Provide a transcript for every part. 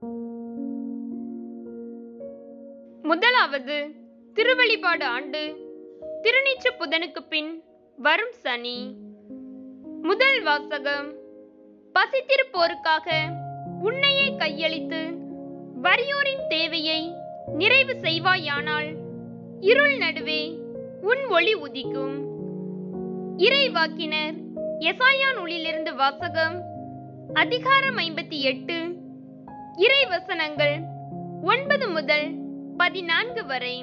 முதலாவது திருவழிபாடு ஆண்டு திருநீற்று புதனுக்கு பின் வரும் சனி முதல் வாசகம் பசித்திருப்போருக்காக உன்னையே கையளித்து வறியோரின் தேவையை நிறைவு செய்வாயானால் இருள் நடுவே உன் ஒளி உதிக்கும் இறைவாக்கினர் எசாயா நூலிலிருந்து வாசகம் அதிகாரம் ஐம்பத்தி எட்டு இறை வசனங்கள் ஒன்பது முதல் பதினான்கு வரை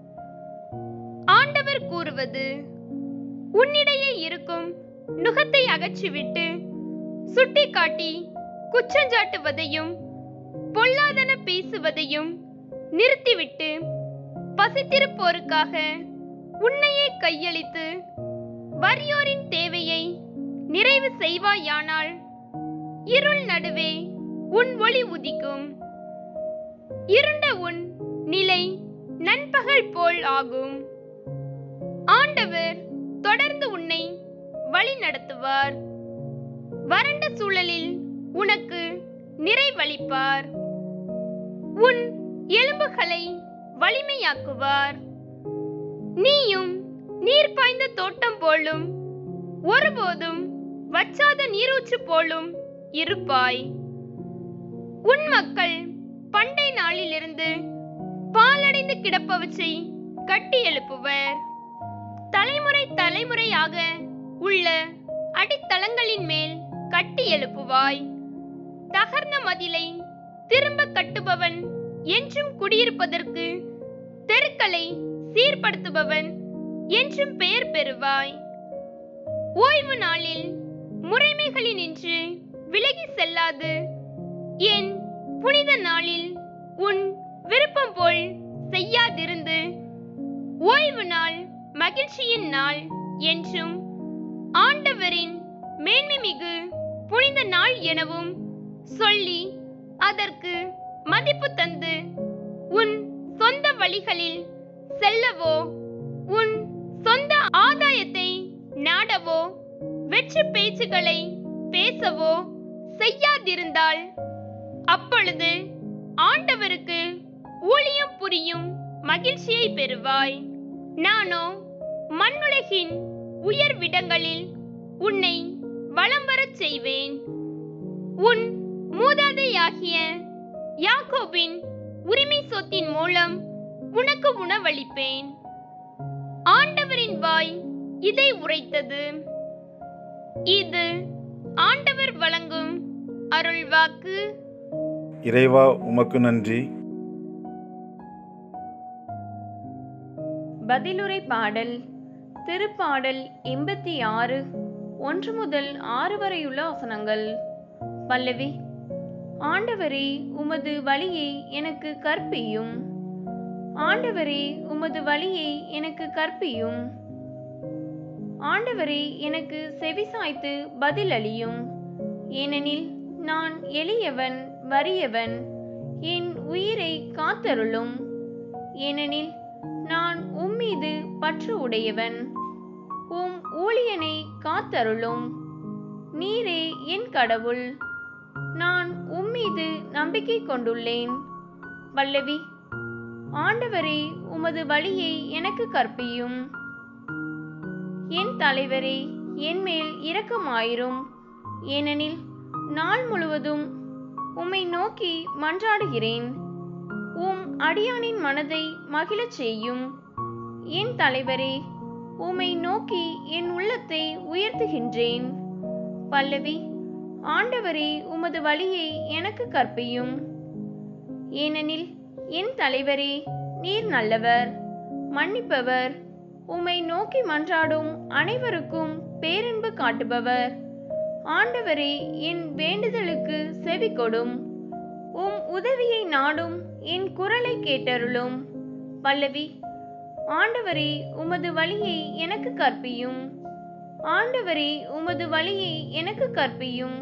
ஆண்டவர் கூறுவது உன்னிடையே இருக்கும் நுகத்தை அகற்றிவிட்டு சுட்டிக்காட்டி குற்றஞ்சாட்டுவதையும் பொல்லாதன பேசுவதையும் நிறுத்திவிட்டு பசித்திருப்போருக்காக உன்னையே கையளித்து வறியோரின் தேவையை நிறைவு செய்வாயானால் இருள் நடுவே உன் ஒளி உதிக்கும் இருண்ட உன் நிலை நண்பகல் போல் ஆகும் ஆண்டவர் தொடர்ந்து உன்னை வழி நடத்துவார் வறண்ட சூழலில் உனக்கு நிறைவளிப்பார் உன் எலும்புகளை வலிமையாக்குவார் நீயும் நீர் பாய்ந்த தோட்டம் போலும் ஒருபோதும் வற்றாத நீரூற்று போலும் இருப்பாய் உன் மக்கள் பண்டை நாளிலிருந்து பாலடைந்து கிடப்பவற்றை கட்டி எழுப்புவர் தலைமுறை தலைமுறையாக உள்ள அடித்தளங்களின் மேல் கட்டி எழுப்புவாய் தகர்ந்த மதிலை திரும்ப கட்டுபவன் என்றும் குடியிருப்பதற்கு தெருக்களை சீர்படுத்துபவன் என்றும் பெயர் பெறுவாய் ஓய்வு நாளில் முறைமைகளினின்று விலகி செல்லாது என் புனித நாளில் உன் விருப்பம் போல் செய்யாதிருந்து ஓய்வு நாள் மகிழ்ச்சியின் நாள் என்றும் ஆண்டவரின் மேன்மை மிகு புனித நாள் எனவும் சொல்லி அதற்கு மதிப்பு தந்து உன் சொந்த வழிகளில் செல்லவோ உன் சொந்த ஆதாயத்தை நாடவோ வெற்று பேச்சுகளை பேசவோ செய்யாதிருந்தால் அப்பொழுது ஆண்டவருக்கு ஊழியம் புரியும் மகிழ்ச்சியை பெறுவாய் நானோ மண்ணுலகின் உயர்விடங்களில் உன்னை வலம் வரச் செய்வேன் உன் மூதாதையாகிய யாக்கோபின் உரிமை சொத்தின் மூலம் உனக்கு உணவளிப்பேன் ஆண்டவரின் வாய் இதை உரைத்தது இது ஆண்டவர் வழங்கும் அருள்வாக்கு இறைவா உமக்கு நன்றி பதிலுரை பாடல் திருப்பாடல் எண்பத்தி ஆறு ஒன்று முதல் ஆறு வரையுள்ள வசனங்கள் பல்லவி ஆண்டவரே உமது வழியை எனக்கு கற்பியும் ஆண்டவரே உமது வழியை எனக்கு கற்பியும் ஆண்டவரே எனக்கு செவிசாய்த்து பதிலளியும் ஏனெனில் நான் எளியவன் வறியவன் என் உயிரை காத்தருளும் ஏனெனில் நான் உம்மீது பற்று உடையவன் உம் ஊழியனை காத்தருளும் நீரே என் கடவுள் நான் உம்மீது நம்பிக்கை கொண்டுள்ளேன் பல்லவி ஆண்டவரே உமது வழியை எனக்கு கற்பியும் என் தலைவரே என் மேல் இரக்கமாயிரும் ஏனெனில் நாள் முழுவதும் உம்மை நோக்கி மன்றாடுகிறேன் உம் அடியானின் மனதை மகிழச் செய்யும் என் தலைவரே உம்மை நோக்கி என் உள்ளத்தை உயர்த்துகின்றேன் பல்லவி ஆண்டவரே உமது வழியை எனக்கு கற்பியும் ஏனெனில் என் தலைவரே நீர் நல்லவர் மன்னிப்பவர் உம்மை நோக்கி மன்றாடும் அனைவருக்கும் பேரன்பு காட்டுபவர் ஆண்டவரே என் வேண்டுதலுக்கு செவி கொடும் உம் உதவியை நாடும் என் குரலை கேட்டருளும் பல்லவி ஆண்டவரே உமது வழியை எனக்கு கற்பியும் ஆண்டவரே உமது வழியை எனக்கு கற்பியும்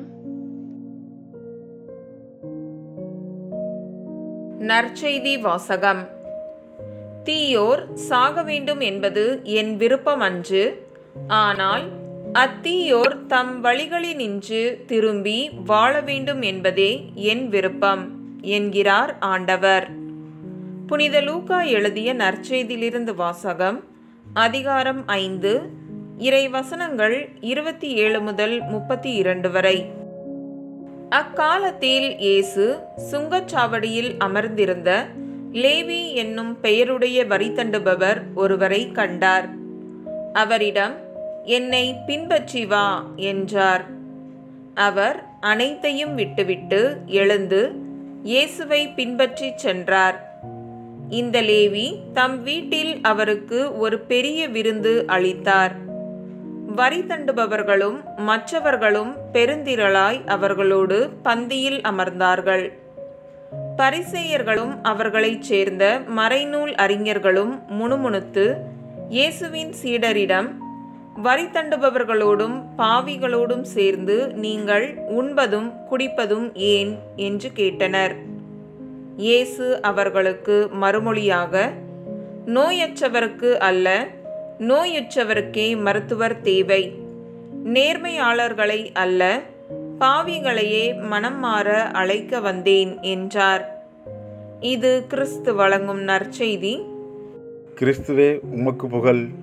நற்செய்தி வாசகம் தீயோர் சாக வேண்டும் என்பது என் விருப்பம் அன்று ஆனால் அத்தீயோர் தம் வழிகளினின்று திரும்பி வாழ வேண்டும் என்பதே என் விருப்பம் என்கிறார் ஆண்டவர் புனித லூக்கா எழுதிய நற்செய்தியிலிருந்து வாசகம் அதிகாரம் ஐந்து இறை வசனங்கள் இருபத்தி ஏழு முதல் முப்பத்தி இரண்டு வரை அக்காலத்தில் இயேசு சுங்கச்சாவடியில் அமர்ந்திருந்த லேவி என்னும் பெயருடைய வரி தண்டுபவர் ஒருவரை கண்டார் அவரிடம் என்னை பின்பற்றி வா என்றார் அவர் அனைத்தையும் விட்டுவிட்டு எழுந்து இயேசுவை பின்பற்றிச் சென்றார் இந்த லேவி தம் வீட்டில் அவருக்கு ஒரு பெரிய விருந்து அளித்தார் வரி தண்டுபவர்களும் மற்றவர்களும் பெருந்திரளாய் அவர்களோடு பந்தியில் அமர்ந்தார்கள் பரிசேயர்களும் அவர்களைச் சேர்ந்த மறைநூல் அறிஞர்களும் முணுமுணுத்து இயேசுவின் சீடரிடம் வரி தண்டுபவர்களோடும் பாவிகளோடும் சேர்ந்து நீங்கள் உண்பதும் குடிப்பதும் ஏன் என்று கேட்டனர் இயேசு அவர்களுக்கு மறுமொழியாக நோயற்றவருக்கு அல்ல நோயுற்றவருக்கே மருத்துவர் தேவை நேர்மையாளர்களை அல்ல பாவிகளையே மனம் மாற அழைக்க வந்தேன் என்றார் இது கிறிஸ்து வழங்கும் நற்செய்தி கிறிஸ்துவே உமக்கு புகழ்